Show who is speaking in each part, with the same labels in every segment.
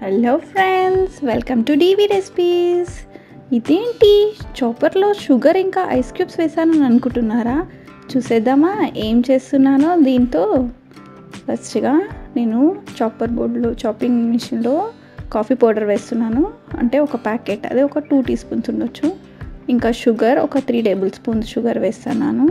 Speaker 1: hello friends welcome to DV recipes ఇదేంటి చాపర్లో sugar ఇంకా ఐస్ క్యూబ్స్ వేసానని అనుకుంటున్నారా చూసేద్దామా ఏం చేస్తున్నానో దీంతో ఫస్ట్గా నేను చాపర్ బోర్డులో చాపింగ్ మిషన్లో కాఫీ పౌడర్ వేస్తున్నాను అంటే ఒక ప్యాకెట్ అదే ఒక టూ టీ స్పూన్స్ ఉండొచ్చు ఇంకా షుగర్ ఒక త్రీ టేబుల్ స్పూన్స్ షుగర్ వేస్తున్నాను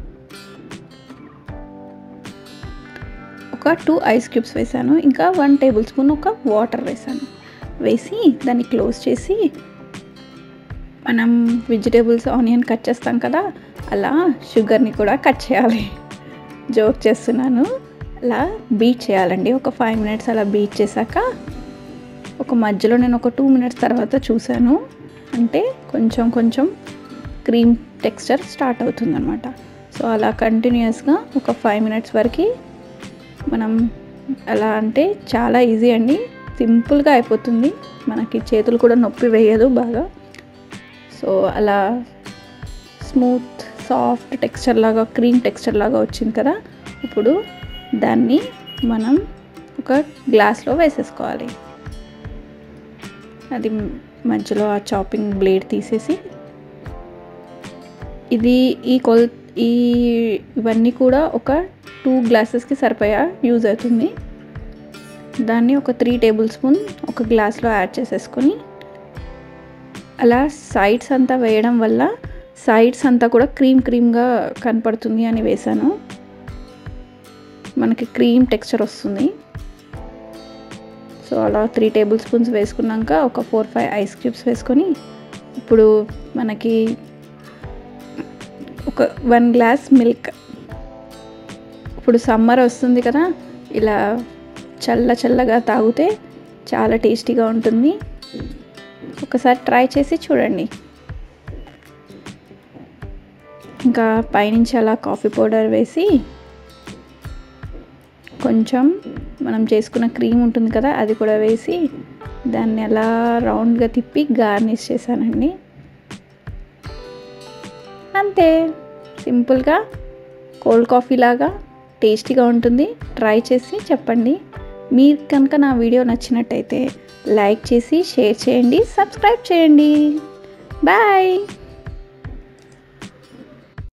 Speaker 1: ఒక టూ ఐస్ క్యూబ్స్ వేసాను ఇంకా వన్ టేబుల్ స్పూన్ ఒక వాటర్ వేసాను వేసి దాన్ని క్లోజ్ చేసి మనం వెజిటేబుల్స్ ఆనియన్ కట్ చేస్తాం కదా అలా షుగర్ని కూడా కట్ చేయాలి జోక్ చేస్తున్నాను అలా బీట్ చేయాలండి ఒక ఫైవ్ మినిట్స్ అలా బీట్ చేశాక ఒక మధ్యలో నేను ఒక టూ మినిట్స్ తర్వాత చూశాను అంటే కొంచెం కొంచెం క్రీమ్ టెక్స్చర్ స్టార్ట్ అవుతుందన్నమాట సో అలా కంటిన్యూస్గా ఒక ఫైవ్ మినిట్స్ వరకు మనం ఎలా అంటే చాలా ఈజీ అండి సింపుల్గా అయిపోతుంది మనకి చేతులు కూడా నొప్పి వేయదు బాగా సో అలా స్మూత్ సాఫ్ట్ టెక్స్చర్ లాగా క్రీమ్ టెక్స్చర్ లాగా వచ్చింది కదా ఇప్పుడు దాన్ని మనం ఒక గ్లాస్లో వేసేసుకోవాలి అది మధ్యలో ఆ చాపింగ్ బ్లేడ్ తీసేసి ఇది ఈ కొల్ ఈ ఇవన్నీ కూడా ఒక టూ గ్లాసెస్కి సరిపోయా యూజ్ అవుతుంది దాన్ని ఒక త్రీ టేబుల్ స్పూన్ ఒక గ్లాస్లో యాడ్ చేసేసుకొని అలా సైడ్స్ అంతా వేయడం వల్ల సైడ్స్ అంతా కూడా క్రీమ్ క్రీమ్గా కనపడుతుంది అని వేసాను మనకి క్రీమ్ టెక్స్చర్ వస్తుంది సో అలా త్రీ టేబుల్ స్పూన్స్ వేసుకున్నాక ఒక ఫోర్ ఫైవ్ ఐస్ క్యూబ్స్ వేసుకొని ఇప్పుడు మనకి ఒక వన్ గ్లాస్ మిల్క్ ఇప్పుడు సమ్మర్ వస్తుంది కదా ఇలా చల్ల చల్లగా తాగితే చాలా టేస్టీగా ఉంటుంది ఒకసారి ట్రై చేసి చూడండి ఇంకా పైనుంచి అలా కాఫీ పౌడర్ వేసి కొంచెం మనం చేసుకున్న క్రీమ్ ఉంటుంది కదా అది కూడా వేసి దాన్ని అలా రౌండ్గా తిప్పి గార్నిష్ చేశానండి అంతే సింపుల్గా కోల్డ్ కాఫీ లాగా టేస్టీగా ఉంటుంది ట్రై చేసి చెప్పండి మీరు కనుక నా వీడియో నచ్చినట్టయితే లైక్ చేసి షేర్ చేయండి సబ్స్క్రైబ్ చేయండి బాయ్